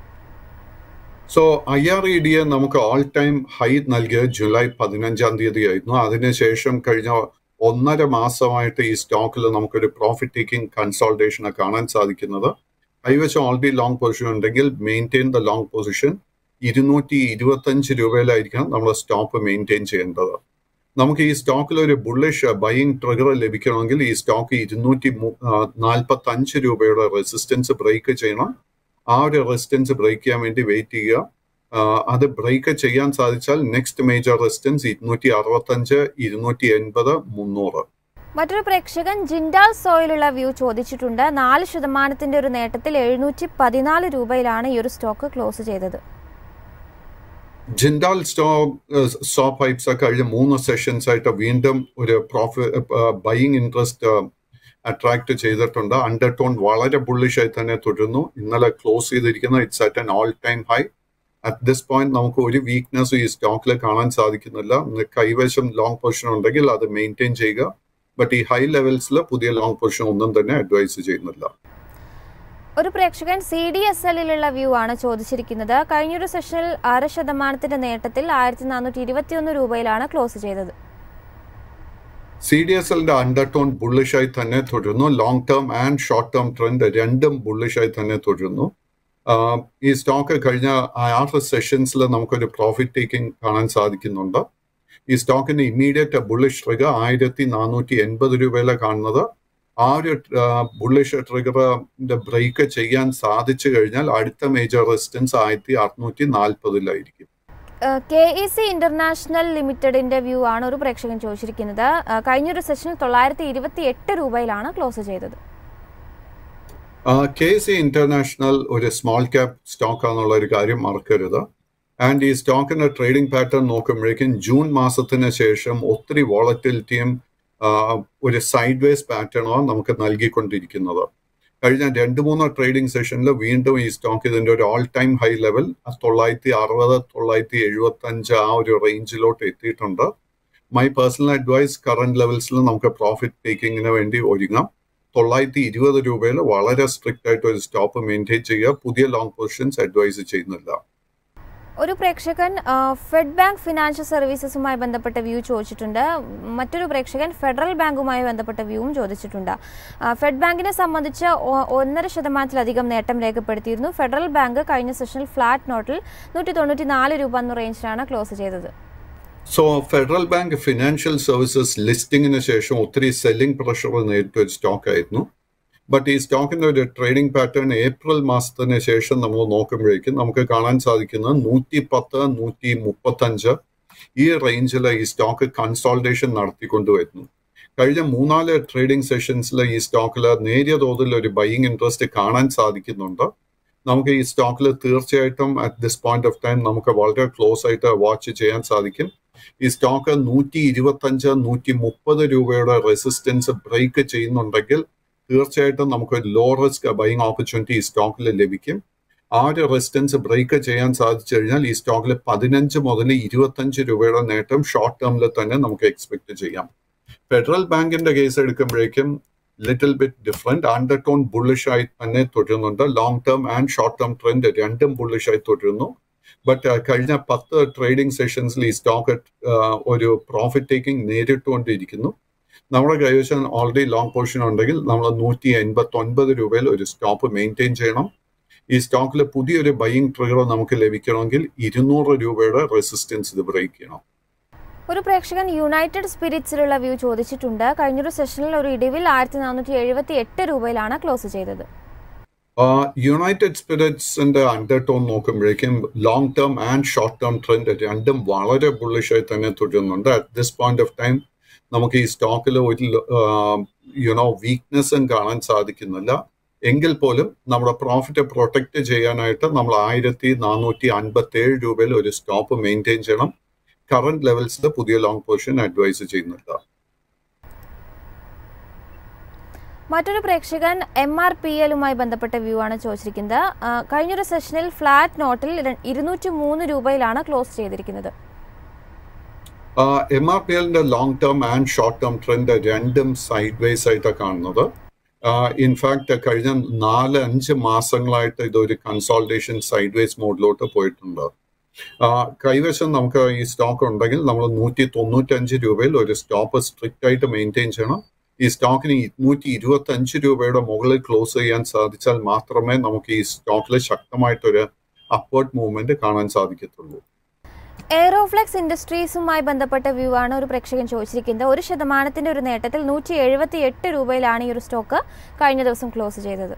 so I R E D A നമുക്ക് ഓൾ ടൈം ഹൈ നൽകിയത് ജൂലൈ പതിനഞ്ചാം തീയതി ആയിരുന്നു അതിനുശേഷം കഴിഞ്ഞ ഒന്നര മാസമായിട്ട് ഈ സ്റ്റോക്കിൽ നമുക്കൊരു പ്രോഫിറ്റ് ടേക്കിംഗ് കൺസോൾട്ടേഷൻ കാണാൻ സാധിക്കുന്നത് കൈവശം ഓൾറെഡി ലോങ് പൊസിഷൻ ഉണ്ടെങ്കിൽ മെയിൻറ്റെയിൻ ദ ലോങ് പൊസിഷൻ ഇരുന്നൂറ്റി ഇരുപത്തഞ്ച് രൂപയിലായിരിക്കണം നമ്മൾ സ്റ്റോപ്പ് മെയിൻറ്റെയിൻ ചെയ്യേണ്ടത് നമുക്ക് ഈ സ്റ്റോക്കിൽ ഒരു ബുള്ളിഷ് ബൈയിങ് ട്രിഗർ ലഭിക്കണമെങ്കിൽ ഈ സ്റ്റോക്ക് ഇരുന്നൂറ്റി നാൽപ്പത്തി അഞ്ച് രൂപയുടെ റെസിസ്റ്റൻസ് ബ്രേക്ക് ചെയ്യണം ആ ഒരു റെസിസ്റ്റൻസ് ബ്രേക്ക് ചെയ്യാൻ വേണ്ടി വെയിറ്റ് ചെയ്യുക ആഹ് അത് ബ്രേക്ക് ചെയ്യാൻ സാധിച്ചാൽ നെക്സ്റ്റ് മേജർ റെസിസ്റ്റൻസ് ഇരുന്നൂറ്റി അറുപത്തഞ്ച് ഇരുന്നൂറ്റി എൺപത് മുന്നൂറ് മറ്റൊരു പ്രേക്ഷകൻ ജിൻഡാൽ സോയിലുള്ള വ്യൂ ചോദിച്ചിട്ടുണ്ട് നാല് ശതമാനത്തിന്റെ ഒരു നേട്ടത്തിൽ എഴുന്നൂറ്റി പതിനാല് രൂപയിലാണ് ഈ ഒരു സ്റ്റോക്ക് ക്ലോസ് ചെയ്തത് ജിൻഡാൽ സ്റ്റോ സോ പൈപ്സ് കഴിഞ്ഞ മൂന്ന് സെഷൻസ് ആയിട്ട് വീണ്ടും ഒരു പ്രോഫിറ്റ് ബൈയിങ് ഇൻട്രസ്റ്റ് അട്രാക്ട് ചെയ്തിട്ടുണ്ട് അണ്ടർ ടോൺ വളരെ ബുള്ളിഷ് ആയി തന്നെ തുടരുന്നു ഇന്നലെ ക്ലോസ് ചെയ്തിരിക്കുന്ന it's at an all time high at this point നമുക്ക് ഒരു വീക്ക്നെസ് ഈ സ്റ്റോക്കിൽ കാണാൻ സാധിക്കുന്നില്ല ഇന്ന് കൈവശം ലോങ് പൊസിഷൻ ഉണ്ടെങ്കിൽ അത് മെയിൻറ്റെയിൻ ചെയ്യുക ബട്ട് ഈ ഹൈ ലെവൽസിൽ പുതിയ ലോങ് പൊസിഷൻ ഒന്നും തന്നെ അഡ്വൈസ് ചെയ്യുന്നില്ല ഒരു പ്രേക്ഷകൻ സി ഡി എസ് എല്ലിലുള്ള വ്യൂ ആണ് ചോദിച്ചിരിക്കുന്നത് കഴിഞ്ഞൊരു സെഷനിൽ അര ശതമാനത്തിന്റെ നേട്ടത്തിൽ ആയിരത്തി നാനൂറ്റി ഇരുപത്തിയൊന്ന് രൂപയിലാണ് ക്ലോസ് ചെയ്തത് സി ഡി എസ് എല്ലിന്റെ അണ്ടർ ടോൺ ബുള്ളിഷായി തന്നെ തുടരുന്നു long term and short term trend രണ്ടും ബുള്ളിഷായി തന്നെ തുടരുന്നു ആഹ് ഈ സ്റ്റോക്ക് കഴിഞ്ഞ ആറ് സെഷൻസിൽ നമുക്കൊരു പ്രോഫിറ്റ് ടേക്കിംഗ് കാണാൻ സാധിക്കുന്നുണ്ട് ഈ സ്റ്റോക്കിന്റെ ഇമ്മീഡിയറ്റ് ബുള്ളിഷ് ട്രിഗർ ആയിരത്തി നാനൂറ്റി എൺപത് രൂപയിലാണ് കാണുന്നത് ആ ഒരു ബുള്ളിഷ് ട്രിഗറിന്റെ ബ്രേക്ക് ചെയ്യാൻ സാധിച്ചു കഴിഞ്ഞാൽ അടുത്ത മേജർ റെസിസ്റ്റൻസ് ആയിരത്തി അറുന്നൂറ്റി നാൽപ്പതിലായിരിക്കും കെ ഇ സി ഇന്റർനാഷണൽ ലിമിറ്റഡിന്റെ വ്യൂ ആണ് ഒരു പ്രേക്ഷകൻ ചോദിച്ചിരിക്കുന്നത് ആ, കഴിഞ്ഞൊരു സെഷനിൽ തൊള്ളായിരത്തി ഇരുപത്തി എട്ട് രൂപയിലാണ് ക്ലോസ് ചെയ്തത് കെ സി ഇന്റർനാഷണൽ ഒരു സ്മോൾ ക്യാപ് സ്റ്റോക്ക് ആണെന്നുള്ള ഒരു കാര്യം മറക്കരുത് ആൻഡ് ഈ സ്റ്റോക്കിന്റെ ട്രേഡിംഗ് പാറ്റേൺ നോക്കുമ്പോഴേക്കും ജൂൺ മാസത്തിന് ശേഷം ഒത്തിരി വോളറ്റിലിറ്റിയും ഒരു സൈഡ് വേസ് പാറ്റേണുമാണ് നമുക്ക് നൽകിക്കൊണ്ടിരിക്കുന്നത് കഴിഞ്ഞ രണ്ട് മൂന്ന് ട്രേഡിംഗ് സെഷനിൽ വീണ്ടും ഈ സ്റ്റോക്ക് ഇതിന്റെ ഒരു ഓൾ ടൈം ഹൈ ലെവൽ തൊള്ളായിരത്തി അറുപത് തൊള്ളായിരത്തി എഴുപത്തി അഞ്ച് ആ ഒരു റേഞ്ചിലോട്ട് എത്തിയിട്ടുണ്ട് മൈ പേഴ്സണൽ അഡ്വൈസ് കറന്റ് ലെവൽസിൽ നമുക്ക് പ്രോഫിറ്റ് ടേക്കിങ്ങിന് വേണ്ടി ഒരുങ്ങാം തൊള്ളായിരത്തി ഇരുപത് രൂപയിൽ വളരെ സ്ട്രിക്റ്റ് ആയിട്ട് ഒരു സ്റ്റോപ്പ് മെയിൻറ്റെയിൻ ചെയ്യുക പുതിയ ലോങ് പൊസിഷൻസ് അഡ്വൈസ് ചെയ്യുന്നില്ല ഒരു പ്രേക്ഷകൻ ആ, ഫെഡ് ബാങ്ക് ഫിനാൻഷ്യൽ സർവീസസുമായി ബന്ധപ്പെട്ട വ്യൂ ചോദിച്ചിട്ടുണ്ട് മറ്റൊരു പ്രേക്ഷകൻ ഫെഡറൽ ബാങ്കുമായി ബന്ധപ്പെട്ട വ്യൂവും ചോദിച്ചിട്ടുണ്ട് ആ, ഫെഡ് ബാങ്കിനെ സംബന്ധിച്ച് ഒ- ഒന്നര ശതമാനത്തിലധികം നേട്ടം രേഖപ്പെടുത്തിയിരുന്നു ഫെഡറൽ ബാങ്ക് കഴിഞ്ഞ സെഷനിൽ ഫ്ലാറ്റ് നോട്ടിൽ നൂറ്റി തൊണ്ണൂറ്റി നാല് രൂപ എന്ന റേഞ്ചിലാണ് ക്ലോസ് ചെയ്തത് so Federal Bank financial services ലിസ്റ്റിംഗിന് ശേഷം ഒത്തിരി സെല്ലിംഗ് പ്രഷർ നേരിട്ട ഒരു സ്റ്റോക്ക് ആയിരുന്നു ബട്ട് ഈ സ്റ്റോക്കിന്റെ ഒരു ട്രേഡിംഗ് പാറ്റേൺ ഏപ്രിൽ മാസത്തിന് ശേഷം നമ്മൾ നോക്കുമ്പോഴേക്കും നമുക്ക് കാണാൻ സാധിക്കുന്നത് നൂറ്റി പത്ത് നൂറ്റി മുപ്പത്തഞ്ച് ഈ റേഞ്ചിൽ ഈ സ്റ്റോക്ക് കൺസോൾട്ടേഷൻ നടത്തിക്കൊണ്ടുവരുന്നു കഴിഞ്ഞ മൂന്നാല് ട്രേഡിംഗ് സെഷൻസിൽ ഈ സ്റ്റോക്കിൽ നേരിയ തോതിൽ ഒരു ബൈയിങ് ഇൻട്രസ്റ്റ് കാണാൻ സാധിക്കുന്നുണ്ട് നമുക്ക് ഈ സ്റ്റോക്കിൽ തീർച്ചയായിട്ടും at this point of time നമുക്ക് വളരെ ക്ലോസ് ആയിട്ട് വാച്ച് ചെയ്യാൻ സാധിക്കും ഈ സ്റ്റോക്ക് നൂറ്റി ഇരുപത്തഞ്ച് നൂറ്റി മുപ്പത് രൂപയുടെ റെസിസ്റ്റൻസ് ബ്രേക്ക് ചെയ്യുന്നുണ്ടെങ്കിൽ തീർച്ചയായിട്ടും നമുക്ക് ലോ റിസ്ക് ബൈങ് ഓപ്പർച്യൂണിറ്റി ഈ സ്റ്റോക്കിൽ ലഭിക്കും ആ ഒരു റെസിസ്റ്റൻസ് ബ്രേക്ക് ചെയ്യാൻ സാധിച്ചു കഴിഞ്ഞാൽ ഈ സ്റ്റോക്കിൽ പതിനഞ്ച് മുതൽ ഇരുപത്തഞ്ച് രൂപയുടെ നേട്ടം ഷോർട്ട് ടേമിൽ തന്നെ നമുക്ക് എക്സ്പെക്ട് ചെയ്യാം ഫെഡറൽ ബാങ്കിന്റെ കേസ് എടുക്കുമ്പോഴേക്കും ലിറ്റിൽ ബിറ്റ് ഡിഫറെന്റ് അണ്ടർടോൺ ബുള്ളിഷായി തന്നെ തുടരുന്നുണ്ട് long term and short term trend രണ്ടും ബുള്ളിഷായി തുടരുന്നു ബട്ട് കഴിഞ്ഞ പത്ത് ട്രേഡിംഗ് സെഷൻസിൽ ഈ സ്റ്റോക്ക് ഒരു പ്രോഫിറ്റ് ടേക്കിംഗ് നേരിട്ടുകൊണ്ടിരിക്കുന്നു നമ്മുടെ കൈവശം ഓൾറെഡി ലോങ് പൊസിഷൻ ഉണ്ടെങ്കിൽ നമ്മൾ നൂറ്റി എൺപത്തി ഒൻപത് രൂപയിൽ ഒരു സ്റ്റോപ്പ് മെയിൻറ്റെയിൻ ചെയ്യണം ഈ സ്റ്റോക്കിൽ പുതിയൊരു ബൈയിങ് ട്രിഗർ നമുക്ക് ലഭിക്കണമെങ്കിൽ ഇരുന്നൂറ് രൂപയുടെ റെസിസ്റ്റൻസ് ഇത് ബ്രേക്ക് ചെയ്യണം ഒരു പ്രേക്ഷകൻ യുണൈറ്റഡ് സ്പിരിറ്റ്സിലുള്ള വ്യൂ ചോദിച്ചിട്ടുണ്ട് കഴിഞ്ഞൊരു സെഷനിൽ ഒരു ഇടിവിൽ ആയിരത്തി നാനൂറ്റി എഴുപത്തി എട്ട് രൂപയിലാണ് ക്ലോസ് ചെയ്തത് യുണൈറ്റഡ് സ്പിരിറ്റ്സിന്റെ അണ്ടർടോൺ നോക്കുമ്പോഴേക്കും long term and short term trend രണ്ടും വളരെ ബുള്ളിഷായി തന്നെ തുടരുന്നുണ്ട് at this point of time നമുക്ക് ഈ സ്റ്റോക്കിൽ ഒരു യുനോ വീക്ക്നെസ്സും കാണാൻ സാധിക്കുന്നില്ല എങ്കിൽ പോലും നമ്മുടെ പ്രോഫിറ്റ് പ്രൊട്ടക്ട് ചെയ്യാനായിട്ട് നമ്മൾ ആയിരത്തി നാനൂറ്റി അൻപത്തി ഏഴ് രൂപയിൽ ഒരു സ്റ്റോപ്പ് മെയിൻറ്റെയിൻ ചെയ്യണം കറന്റ് ലെവൽസിൽ പുതിയ ലോങ് പൊസിഷൻ അഡ്വൈസ് ചെയ്യുന്നില്ല മറ്റൊരു പ്രേക്ഷകൻ എം ആർ പി എല്ലുമായി ബന്ധപ്പെട്ട വ്യൂ ആണ് ചോദിച്ചിരിക്കുന്നത് കഴിഞ്ഞൊരു സെഷനിൽ ഫ്ലാറ്റ് നോട്ടിൽ ഇരുന്നൂറ്റി മൂന്ന് രൂപയിലാണ് ക്ലോസ് ചെയ്തിരിക്കുന്നത് എം ആർ പി എല്ലിന്റെ long term and short term trend രണ്ടും സൈഡ് വേസ് ആയിട്ടാണ് കാണുന്നത് ഇൻഫാക്ട് കഴിഞ്ഞ നാല് അഞ്ച് മാസങ്ങളായിട്ട് ഇതൊരു കൺസോൾട്ടേഷൻ സൈഡ് വേസ് മോഡിലോട്ട് പോയിട്ടുണ്ട് കൈവശം നമുക്ക് ഈ സ്റ്റോക്ക് ഉണ്ടെങ്കിൽ നമ്മൾ നൂറ്റി തൊണ്ണൂറ്റഞ്ച് രൂപയിൽ ഒരു സ്റ്റോപ്പ് സ്ട്രിക്റ്റ് ആയിട്ട് മെയിൻറ്റെയിൻ ചെയ്യണം ഈ സ്റ്റോക്കിന് ഇരുന്നൂറ്റി ഇരുപത്തി അഞ്ച് രൂപയുടെ മുകളിൽ ക്ലോസ് ചെയ്യാൻ സാധിച്ചാൽ മാത്രമേ നമുക്ക് ഈ സ്റ്റോക്കിൽ ശക്തമായിട്ടൊരു അപ്വേർഡ് മൂവ്മെന്റ് കാണാൻ സാധിക്കത്തുള്ളൂ എയറോഫ്ലെക്സ് ഇൻഡസ്ട്രീസുമായി ബന്ധപ്പെട്ട വ്യൂ ആണ് ഒരു പ്രേക്ഷകൻ ചോദിച്ചിരിക്കുന്നത് ഒരു ശതമാനത്തിന്റെ ഒരു നേട്ടത്തിൽ നൂറ്റി എഴുപത്തി എട്ട് രൂപയിലാണ് ഈ ഒരു സ്റ്റോക്ക് കഴിഞ്ഞ ദിവസം ക്ലോസ് ചെയ്തത്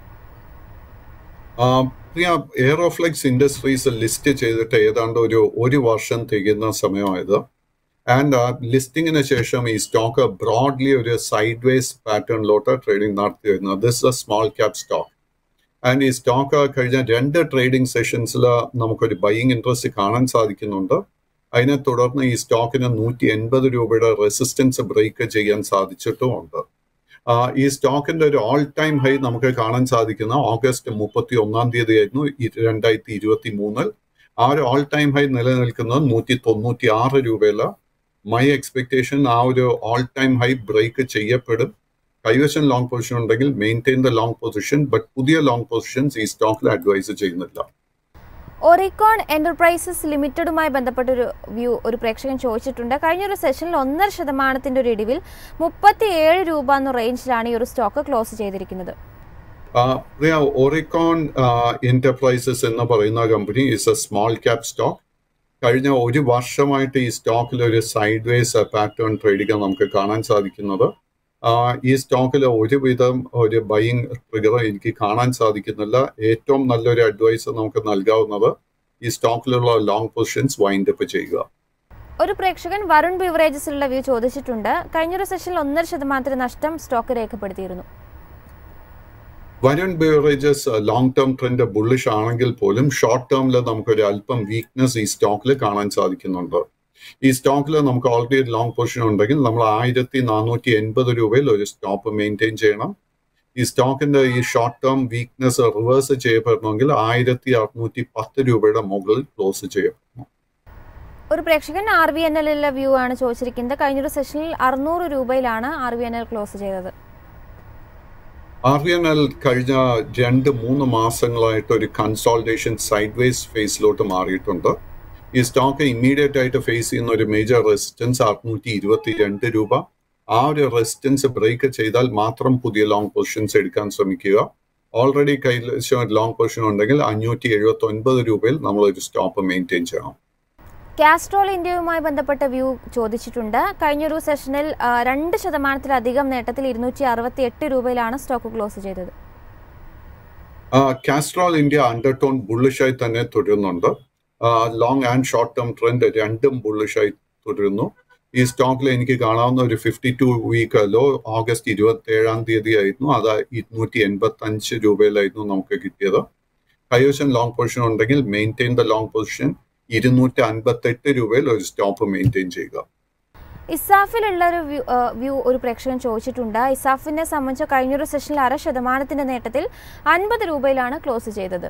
പ്രിയ എയറോഫ്ലെക്സ് ഇൻഡസ്ട്രീസ് ലിസ്റ്റ് ചെയ്തിട്ട് ഏതാണ്ട് ഒരു ഒരു വർഷം തികയുന്ന സമയമായത് ആൻഡ് ആ ലിസ്റ്റിങ്ങിന് ശേഷം ഈ സ്റ്റോക്ക് ബ്രോഡ്ലി ഒരു സൈഡ് വേസ് പാറ്റേണിലോട്ട് ട്രേഡിംഗ് നടത്തി വരുന്നത് this a small cap stock and ഈ സ്റ്റോക്ക് കഴിഞ്ഞ രണ്ട് ട്രേഡിംഗ് സെഷൻസിൽ നമുക്കൊരു ബൈയിങ് ഇൻട്രസ്റ്റ് കാണാൻ സാധിക്കുന്നുണ്ട് അതിനെ തുടർന്ന് ഈ സ്റ്റോക്കിന് നൂറ്റി എൺപത് രൂപയുടെ റെസിസ്റ്റൻസ് ബ്രേക്ക് ചെയ്യാൻ സാധിച്ചിട്ടുമുണ്ട് ഈ സ്റ്റോക്കിന്റെ ഒരു ഓൾ ടൈം ഹൈ നമുക്ക് കാണാൻ സാധിക്കുന്ന ഓഗസ്റ്റ് മുപ്പത്തി ഒന്നാം തീയതി ആയിരുന്നു രണ്ടായിരത്തി ഇരുപത്തി മൂന്നിൽ ആ ഒരു ഓൾ ടൈം ഹൈ നിലനിൽക്കുന്നത് നൂറ്റി തൊണ്ണൂറ്റി ആറ് രൂപയില മൈ എക്സ്പെക്ടേഷൻ ആ ഒരു ഓൾ ടൈം ഹൈ ബ്രേക്ക് ചെയ്യപ്പെടും കൈവശം ലോങ് പൊസിഷൻ ഉണ്ടെങ്കിൽ maintain the long position but പുതിയ ലോങ് പൊസിഷൻസ് ഈ സ്റ്റോക്കിൽ അഡ്വൈസ് ചെയ്യുന്നില്ല ഒറിക്കോൺ എന്റർപ്രൈസസ് ലിമിറ്റഡുമായി ബന്ധപ്പെട്ട ഒരു വ്യൂ ഒരു പ്രേക്ഷകൻ ചോദിച്ചിട്ടുണ്ട് കഴിഞ്ഞ ഒരു സെഷനിൽ ഒന്നര ശതമാനത്തിന്റെ ഒരു ഇടിവിൽ മുപ്പത്തി ഏഴ് രൂപ എന്ന റേഞ്ചിലാണ് ഈ ഒരു സ്റ്റോക്ക് ക്ലോസ് ചെയ്തിരിക്കുന്നത് ഒറിക്കോൺ എന്റർപ്രൈസസ് എന്ന് പറയുന്ന company is a small cap stock കഴിഞ്ഞ ഒരു വർഷമായിട്ട് ഈ സ്റ്റോക്കിൽ ഒരു സൈഡ് വേസ് പാറ്റേൺ ട്രേഡിംഗ് നമുക്ക് കാണാൻ സാധിക്കുന്നത് ഈ സ്റ്റോക്കിൽ ഒരുവിധം ഒരു ബൈയിങ് ട്രിഗർ എനിക്ക് കാണാൻ സാധിക്കുന്നില്ല ഏറ്റവും നല്ലൊരു അഡ്വൈസ് നമുക്ക് നൽകാവുന്നത് ഈ സ്റ്റോക്കിലുള്ള ലോങ് പൊസിഷൻസ് വൈൻഡ് അപ്പ് ചെയ്യുക ഒരു പ്രേക്ഷകൻ വരുൺ ബിവറേജസിലുള്ള വ്യൂ ചോദിച്ചിട്ടുണ്ട് കഴിഞ്ഞൊരു സെഷനിൽ ഒന്നര ശതമാനത്തിന് നഷ്ടം സ്റ്റോക്ക് രേഖപ്പെടുത്തിയിരുന്നു Varun Beverages long term trend bullish ആണെങ്കിൽ പോലും ഷോർട്ട് ടേമിൽ നമുക്കൊരു അല്പം വീക്ക്നെസ് ഈ സ്റ്റോക്കിൽ കാണാൻ സാധിക്കുന്നുണ്ട് ഈ സ്റ്റോക്കിൽ നമുക്ക് ഓൾറെഡി ലോങ് പൊസിഷൻ ഉണ്ടെങ്കിൽ നമ്മൾ ആയിരത്തി നാനൂറ്റി എൺപത് രൂപയിൽ ഒരു സ്റ്റോപ്പ് മെയിൻറ്റെയിൻ ചെയ്യണം ഈ സ്റ്റോക്കിന്റെ ഈ ഷോർട്ട് ടേം വീക്ക്നെസ് റിവേഴ്സ് ചെയ്യപ്പെടണമെങ്കിൽ ആയിരത്തി അറുന്നൂറ്റി പത്ത് രൂപയുടെ മുകളിൽ ക്ലോസ് ചെയ്യപ്പെടണം ഒരു പ്രേക്ഷകൻ ആർ വി എൻ എല്ലിലെ വ്യൂ ആണ് ചോദിച്ചിരിക്കുന്നത് കഴിഞ്ഞൊരു സെഷനിൽ അറുന്നൂറ് രൂപയിലാണ് R V N L close ചെയ്തത് ആർ വി എൻ എൽ കഴിഞ്ഞ രണ്ട് മൂന്ന് മാസങ്ങളായിട്ട് ഒരു കൺസോൾട്ടേഷൻ സൈഡ് വേസ് ഫേസിലോട്ട് മാറിയിട്ടുണ്ട് ഈ സ്റ്റോക്ക് ഇമ്മീഡിയറ്റ് ആയിട്ട് ഫേസ് ചെയ്യുന്ന ഒരു മേജർ റെസിസ്റ്റൻസ് അറുന്നൂറ്റി ഇരുപത്തി രണ്ട് രൂപ ആ ഒരു റെസിസ്റ്റൻസ് ബ്രേക്ക് ചെയ്താൽ മാത്രം പുതിയ ലോങ് പൊസിഷൻസ് എടുക്കാൻ ശ്രമിക്കുക ഓൾറെഡി കയ്യിൽ ലോങ് പൊസിഷൻ ഉണ്ടെങ്കിൽ അഞ്ഞൂറ്റി എഴുപത്തി ഒൻപത് രൂപയിൽ നമ്മൾ ഒരു സ്റ്റോപ്പ് മെയിൻറ്റെയിൻ ചെയ്യണം കാസ്ട്രോൾ ഇന്ത്യയുമായി ബന്ധപ്പെട്ട വ്യൂ ചോദിച്ചിട്ടുണ്ട് കഴിഞ്ഞൊരു സെഷനിൽ രണ്ട് ശതമാനത്തിലധികം നേട്ടത്തിൽ ഇരുന്നൂറ്റി അറുപത്തി എട്ട് രൂപയിലാണ് സ്റ്റോക്ക് ക്ലോസ് ചെയ്തത് കാസ്ട്രോൾ ഇന്ത്യ അണ്ടർടോൺ ബുള്ളിഷായി തന്നെ തുടരുന്നുണ്ട് long and short term trend രണ്ടും ബുള്ളിഷായി തുടരുന്നു ഈ സ്റ്റോക്കിൽ എനിക്ക് കാണാവുന്ന ഒരു fifty two week low August ഇരുപത്തി ഏഴാം തീയതി ആയിരുന്നു അത് ഇരുന്നൂറ്റി എൺപത്തി അഞ്ച് രൂപയിലായിരുന്നു നമുക്ക് കിട്ടിയത് കൈവശം ലോങ് പൊസിഷൻ ഉണ്ടെങ്കിൽ മെയിൻറ്റെയിൻ ദ ലോങ് പൊസിഷൻ ഇരുന്നൂറ്റി അൻപത്തെട്ട് രൂപയിൽ ഒരു സ്റ്റോപ്പ് മെയിൻറ്റെയിൻ ചെയ്യുക ഇസാഫിലുള്ള ഒരു വ്യൂ വ്യൂ ഒരു പ്രേക്ഷകൻ ചോദിച്ചിട്ടുണ്ട് ഇസാഫിനെ സംബന്ധിച്ച് കഴിഞ്ഞൊരു സെഷനിൽ അര ശതമാനത്തിന്റെ നേട്ടത്തിൽ അൻപത് രൂപയിലാണ് ക്ലോസ് ചെയ്തത്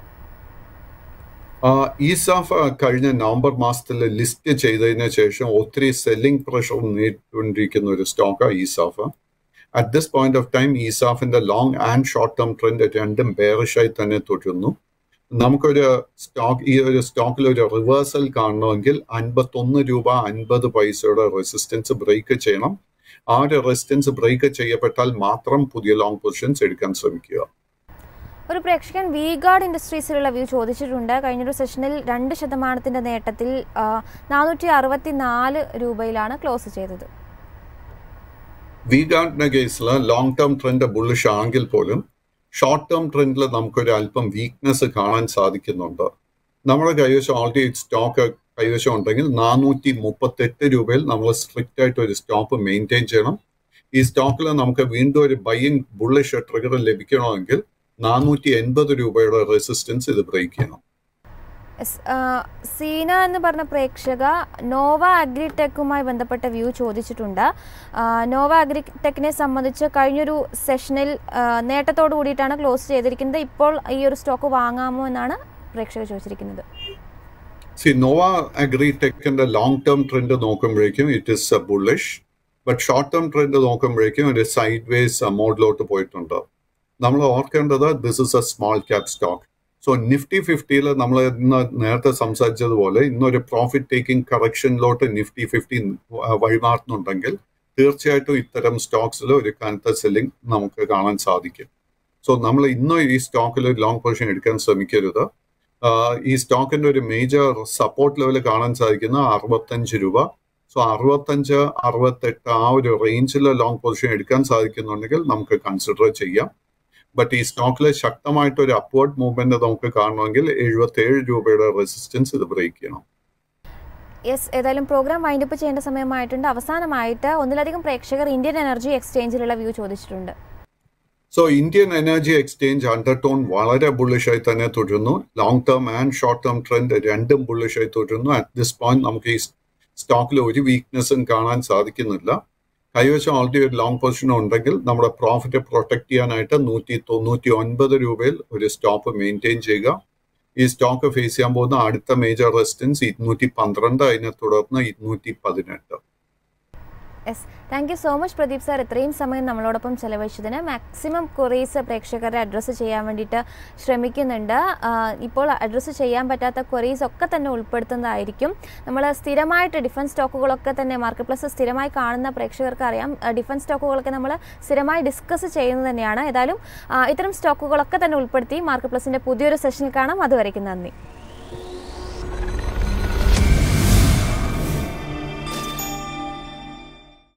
ഇസാഫ് കഴിഞ്ഞ നവംബർ മാസത്തിൽ ലിസ്റ്റ് ചെയ്തതിന് ശേഷം ഒത്തിരി സെല്ലിംഗ് പ്രഷർ നേരിട്ടുകൊണ്ടിരിക്കുന്ന ഒരു സ്റ്റോക്കാണ് ESAF at this point of time ഈസാഫിന്റെ long and short term trend രണ്ടും ബെയറിഷായി തന്നെ തുടരുന്നു നമുക്കൊരു സ്റ്റോക്ക് ഈ ഒരു സ്റ്റോക്കിൽ ഒരു റിവേഴ്സൽ കാണണമെങ്കിൽ അൻപത്തൊന്ന് രൂപ അൻപത് പൈസയുടെ റെസിസ്റ്റൻസ് ബ്രേക്ക് ചെയ്യണം ആ ഒരു റെസിസ്റ്റൻസ് ബ്രേക്ക് ചെയ്യപ്പെട്ടാൽ മാത്രം പുതിയ ലോങ് പൊസിഷൻസ് എടുക്കാൻ ശ്രമിക്കുക ഒരു പ്രേക്ഷകൻ വി ഗാർഡ് ഇൻഡസ്ട്രീസിലുള്ള വ്യൂ ചോദിച്ചിട്ടുണ്ട് കഴിഞ്ഞൊരു സെഷനിൽ രണ്ട് ശതമാനത്തിന്റെ നേട്ടത്തിൽ നാനൂറ്റി അറുപത്തി നാല് രൂപയിലാണ് ക്ലോസ് ചെയ്തത് വി ഗാർഡിന്റെ കേസിൽ ലോങ് ടേം ട്രെൻഡ് ബുള്ളിഷ് ആണെങ്കിൽ പോലും ഷോർട്ട് ടേം ട്രെൻഡിൽ നമുക്കൊരു അല്പം വീക്ക്നെസ് കാണാൻ സാധിക്കുന്നുണ്ട് നമ്മുടെ കൈവശം ഓൾറെഡി സ്റ്റോക്ക് കൈവശം ഉണ്ടെങ്കിൽ നാനൂറ്റി മുപ്പത്തെട്ട് രൂപയിൽ നമ്മൾ സ്ട്രിക്റ്റ് ആയിട്ട് ഒരു സ്റ്റോപ്പ് മെയിൻറ്റെയിൻ ചെയ്യണം ഈ സ്റ്റോക്കിൽ നമുക്ക് വീണ്ടും ഒരു ബൈയിങ് ബുള്ളിഷ് ട്രിഗർ ലഭിക്കണമെങ്കിൽ നാനൂറ്റി എൺപത് രൂപയുടെ റെസിസ്റ്റൻസ് ഇത് ബ്രേക്ക് ചെയ്യണം സീന എന്ന് പറഞ്ഞ പ്രേക്ഷക നോവ അഗ്രിടെക്കുമായി ബന്ധപ്പെട്ട വ്യൂ ചോദിച്ചിട്ടുണ്ട് നോവ അഗ്രിടെക്കിനെ സംബന്ധിച്ച് കഴിഞ്ഞൊരു സെഷനിൽ നേട്ടത്തോടു കൂടിയിട്ടാണ് ക്ലോസ് ചെയ്തിരിക്കുന്നത് ഇപ്പോൾ ഈ ഒരു സ്റ്റോക്ക് വാങ്ങാമോ എന്നാണ് പ്രേക്ഷകർ ചോദിച്ചിരിക്കുന്നത് സി നോവ അഗ്രിടെക്കിന്റെ ലോങ് ടേം ട്രെൻഡ് നോക്കുമ്പോഴേക്കും it is bullish but short term trend നോക്കുമ്പോഴേക്കും ഒരു സൈഡ് വേസ് മോഡിലോട്ട് പോയിട്ടുണ്ട് നമ്മൾ ഓർക്കേണ്ടത് this is a small cap stock so Nifty ഫിഫ്റ്റിയിൽ നമ്മൾ ഇന്ന് നേരത്തെ സംസാരിച്ചതുപോലെ ഇന്നൊരു പ്രോഫിറ്റ് ടേക്കിംഗ് കറക്ഷനിലോട്ട് നിഫ്റ്റി ഫിഫ്റ്റി വഴിമാറുന്നുണ്ടെങ്കിൽ തീർച്ചയായിട്ടും ഇത്തരം സ്റ്റോക്സിൽ ഒരു കനത്ത സെല്ലിംഗ് നമുക്ക് കാണാൻ സാധിക്കും സോ നമ്മൾ ഇന്നും ഈ സ്റ്റോക്കിൽ ലോങ് പൊസിഷൻ എടുക്കാൻ ശ്രമിക്കരുത് ഈ സ്റ്റോക്കിന്റെ ഒരു മേജർ സപ്പോർട്ട് ലെവൽ കാണാൻ സാധിക്കുന്ന അറുപത്തഞ്ച് രൂപ സോ അറുപത്തഞ്ച് അറുപത്തെട്ട് ആ ഒരു റേഞ്ചിൽ ലോങ് പൊസിഷൻ എടുക്കാൻ സാധിക്കുന്നുണ്ടെങ്കിൽ നമുക്ക് കൺസിഡർ ചെയ്യാം ബട്ട് ഈ സ്റ്റോക്കിൽ ശക്തമായിട്ട് ഒരു അപ്വേർഡ് മൂവ്മെന്റ് നമുക്ക് കാണണമെങ്കിൽ എഴുപത്തി ഏഴ് രൂപയുടെ റെസിസ്റ്റൻസ് ഇത് ബ്രേക്ക് ചെയ്യണം യെസ് ഏതായാലും പ്രോഗ്രാം വൈൻഡപ്പ് ചെയ്യേണ്ട സമയമായിട്ടുണ്ട് അവസാനമായിട്ട് ഒന്നിലധികം പ്രേക്ഷകർ ഇന്ത്യൻ എനർജി എക്സ്ചേഞ്ചിലുള്ള വ്യൂ ചോദിച്ചിട്ടുണ്ട് so Indian Energy Exchange undertone വളരെ ബുള്ളിഷായി തന്നെ തുടരുന്നു long term and short term trend രണ്ടും ബുള്ളിഷായി തുടരുന്നു അറ്റ് ദിസ് പോയിന്റ് നമുക്ക് ഈ സ്റ്റോക്കിൽ ഒരു വീക്ക്നെസ്സും കാണാൻ സാധിക്കുന്നില്ല കൈവശം ഓൾറെഡി ഒരു ലോങ് പൊസിഷൻ ഉണ്ടെങ്കിൽ നമ്മുടെ പ്രോഫിറ്റ് പ്രൊട്ടക്ട് ചെയ്യാനായിട്ട് നൂറ്റി തൊണ്ണൂറ്റി ഒൻപത് രൂപയിൽ ഒരു സ്റ്റോപ്പ് മെയിൻറ്റെയിൻ ചെയ്യുക ഈ സ്റ്റോക്ക് ഫേസ് ചെയ്യാൻ പോകുന്ന അടുത്ത മേജർ റെസിസ്റ്റൻസ് ഇരുന്നൂറ്റി പന്ത്രണ്ട് അതിനെ തുടർന്ന് ഇരുന്നൂറ്റി പതിനെട്ട് yes thank you so much Pradeep sir ഇത്രയും സമയം നമ്മളോടൊപ്പം ചെലവഴിച്ചതിന് മാക്സിമം ക്വറീസ് പ്രേക്ഷകരെ അഡ്രസ്സ് ചെയ്യാൻ വേണ്ടിയിട്ട് ശ്രമിക്കുന്നുണ്ട് ഇപ്പോൾ അഡ്രസ്സ് ചെയ്യാൻ പറ്റാത്ത ക്വറീസ് ഒക്കെ തന്നെ ഉൾപ്പെടുത്തുന്നതായിരിക്കും നമ്മൾ സ്ഥിരമായിട്ട് ഡിഫൻസ് സ്റ്റോക്കുകളൊക്കെ തന്നെ മാർക്കറ്റ് പ്ലസ് സ്ഥിരമായി കാണുന്ന പ്രേക്ഷകർക്ക് അറിയാം ഡിഫൻസ് സ്റ്റോക്കുകളൊക്കെ നമ്മൾ സ്ഥിരമായി ഡിസ്കസ് ചെയ്യുന്നത് തന്നെയാണ് ഏതായാലും ഇത്തരം സ്റ്റോക്കുകളൊക്കെ തന്നെ ഉൾപ്പെടുത്തി മാർക്കറ്റ് പ്ലസിൻ്റെ പുതിയൊരു സെഷനിൽ കാണാം അതുവരയ്ക്കും നന്ദി